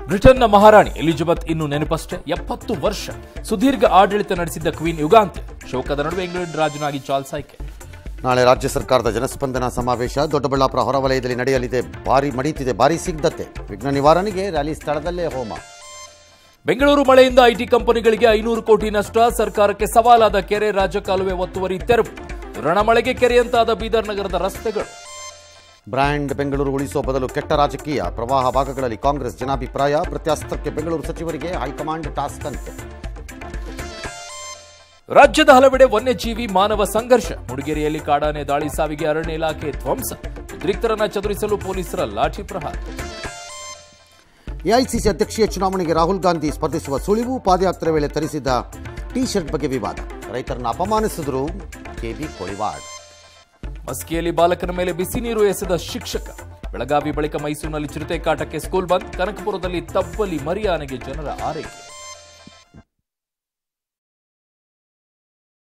ಬ್ರಿಟನ್ನ ಮಹಾರಾಣಿ ಎಲಿಜಬೆತ್ ಇನ್ನು ನೆನಪಷ್ಟೇ ಎಪ್ಪತ್ತು ವರ್ಷ ಸುದೀರ್ಘ ಆಡಳಿತ ನಡೆಸಿದ್ದ ಕ್ವೀನ್ ಯುಗಾಂತಿ ಶೋಕದ ನಡುವೆ ಇಂಗ್ಲೆಂಡ್ ರಾಜನಾಗಿ ಚಾರ್ಲ್ಸ್ ಆಯ್ಕೆ ನಾಳೆ ರಾಜ್ಯ ಸರ್ಕಾರದ ಜನಸ್ಪಂದನ ಸಮಾವೇಶ ದೊಡ್ಡಬಳ್ಳಾಪುರ ಹೊರವಲಯದಲ್ಲಿ ನಡೆಯಲಿದೆ ಭಾರಿ ಮಡೀತಿದೆ ಭಾರಿ ಸಿದ್ಧತೆ ವಿಘ್ನ ನಿವಾರಣೆಗೆ ರ್ಯಾಲಿ ಸ್ಥಳದಲ್ಲೇ ಹೋಮ ಬೆಂಗಳೂರು ಮಳೆಯಿಂದ ಐಟಿ ಕಂಪನಿಗಳಿಗೆ ಐನೂರು ಕೋಟಿ ನಷ್ಟ ಸರ್ಕಾರಕ್ಕೆ ಸವಾಲಾದ ಕೆರೆ ರಾಜಕಾಲುವೆ ಒತ್ತುವರಿ ತೆರವು ರಣಮಳೆಗೆ ಕೆರೆಯಂತಾದ ಬೀದರ್ ನಗರದ ರಸ್ತೆಗಳು ಬ್ರ್ಯಾಂಡ್ ಬೆಂಗಳೂರು ಉಳಿಸುವ ಬದಲು ಕೆಟ್ಟ ರಾಜಕೀಯ ಪ್ರವಾಹ ಭಾಗಗಳಲ್ಲಿ ಕಾಂಗ್ರೆಸ್ ಜನಾಭಿಪ್ರಾಯ ಪ್ರತ್ಯಾಸ್ತ್ರಕ್ಕೆ ಬೆಂಗಳೂರು ಸಚಿವರಿಗೆ ಹೈಕಮಾಂಡ್ ಟಾಸ್ಕ್ ಅಂತೆ ರಾಜ್ಯದ ಹಲವೆಡೆ ವನ್ಯಜೀವಿ ಮಾನವ ಸಂಘರ್ಷ ಮುಡಿಗೇರಿಯಲ್ಲಿ ಕಾಡಾನೆ ದಾಳಿ ಸಾವಿಗೆ ಅರಣ್ಯ ಇಲಾಖೆ ಧ್ವಂಸ ಉದ್ರಿಕ್ತರನ್ನ ಚದುರಿಸಲು ಪೊಲೀಸರ ಲಾಠಿ ಪ್ರಹಾರ ಎಐಸಿಸಿ ಅಧ್ಯಕ್ಷೀಯ ಚುನಾವಣೆಗೆ ರಾಹುಲ್ ಗಾಂಧಿ ಸ್ಪರ್ಧಿಸುವ ಸುಳಿವು ಪಾದಯಾತ್ರೆ ವೇಳೆ ತರಿಸಿದ್ದ ಟಿ ಶರ್ಟ್ ಬಗ್ಗೆ ವಿವಾದ ರೈತರನ್ನು ಅಪಮಾನಿಸಿದ್ರು ಕೆಬಿ ಕೊಳಿವಾಡ್ ಮಸ್ಕಿಯಲ್ಲಿ ಬಾಲಕನ ಮೇಲೆ ಬಿಸಿ ನೀರು ಎಸೆದ ಶಿಕ್ಷಕ ಬೆಳಗಾವಿ ಬಳಿಕ ಮೈಸೂರಿನಲ್ಲಿ ಚಿರತೆ ಕಾಟಕ್ಕೆ ಸ್ಕೂಲ್ ಬಂದ್ ಕನಕಪುರದಲ್ಲಿ ತಬ್ಬಲಿ ಮರಿಯಾನೆಗೆ ಜನರ ಆರೈಕೆ